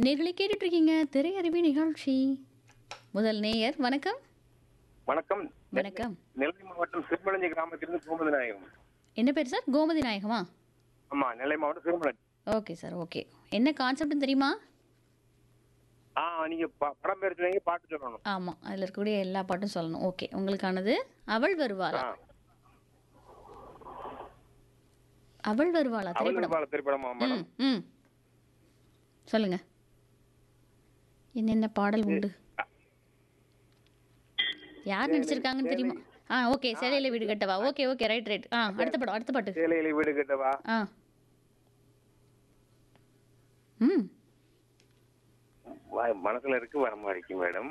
நேர்களை கேட்டுட்டு இருக்கீங்க திரையறிவி நிகழ்ச்சி முதல் நேயர் வணக்கம் வணக்கம் வணக்கம் நெல்லை மாவட்டம் சிறுமலஞ்சி கிராமத்திலிருந்து கோமதி நாயகம் என்ன பேர் சார் கோமதி நாயகமா ஆமா நெல்லை மாவட்டம் சிறுமலஞ்சி ஓகே சார் ஓகே என்ன கான்செப்ட்னு தெரியுமா ஆ நீங்க ப- படம் பேர் சொன்னீங்க பாட்டு சொல்லணும் ஆமாம் அதில் இருக்கக்கூடிய எல்லா பாட்டும் சொல்லணும் ஓகே உங்களுக்கானது அவள் வருவாளா ஆ. அவள் வருவாளா அவள் திரைப்படம் பால திரைப்படமா மேடம் ம் ம் சொல்லுங்க என்னென்ன பாடல் உண்டு யார் நடிச்சிருக்காங்கன்னு தெரியுமா ஆ ஓகே சேலையில வீடு கட்டவா ஓகே ஓகே ரைட் ரைட் ஆ அடுத்த படம் அடுத்த பாட்டு சேலையில வீடு கட்டவா ஆ ம் வ- மனசுல இருக்கு வர மாதிரி மேடம்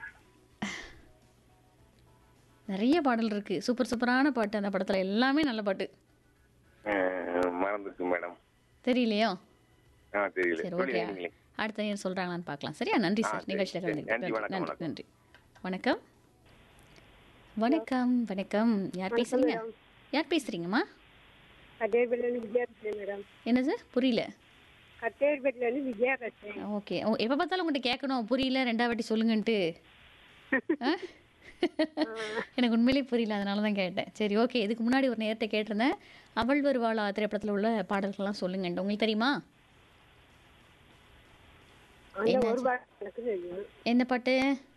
நிறைய பாடல் இருக்கு சூப்பர் சூப்பரான பாட்டு அந்த படத்துல எல்லாமே நல்ல பாட்டு அஹ், மறந்துருக்கு மேடம் தெரியலையோ ஆ தெரியல சரி சொல்லி ஓகே வைங்களேன். அடுத்த நேரம் சொல்றாங்களான்னு பார்க்கலாம் சரியா நன்றி ஆ, சார் சரி, நிகழ்ச்சியில் சரி. கலந்துக்கிட்டு நன்றி, நன்றி வணக்கம், நன்றி நன்றி வணக்கம் வணக்கம் வணக்கம் யார் பேசுறீங்க யார் பேசுறீங்கம்மா கட்டேர்பேட்டிலேருந்து விஜயா பேசுறேன் மேடம் என்னது புரியல கட்டேர்பேட்டிலேருந்து விஜயா பேசுறேன் ஓகே ஓ எப்போ பார்த்தாலும் உங்கள்கிட்ட கேட்கணும் புரியல ரெண்டாவது வாட்டி சொல்லுங்கன்ட்டு ஆ? எனக்கு உண்மையிலேயே புரியல அதனால தான் கேட்டேன் சரி ஓகே இதுக்கு முன்னாடி ஒரு நேரத்தை கேட்டிருந்தேன் அவள் வருவாளா திரைப்படத்தில் உள்ள பாடல்கள்லாம் சொல்லுங்கன்ட்டு உங்களுக்கு தெரியுமா அந்த ஒரு பாட்டு எனக்கு தெரியும் என்ன பாட்டு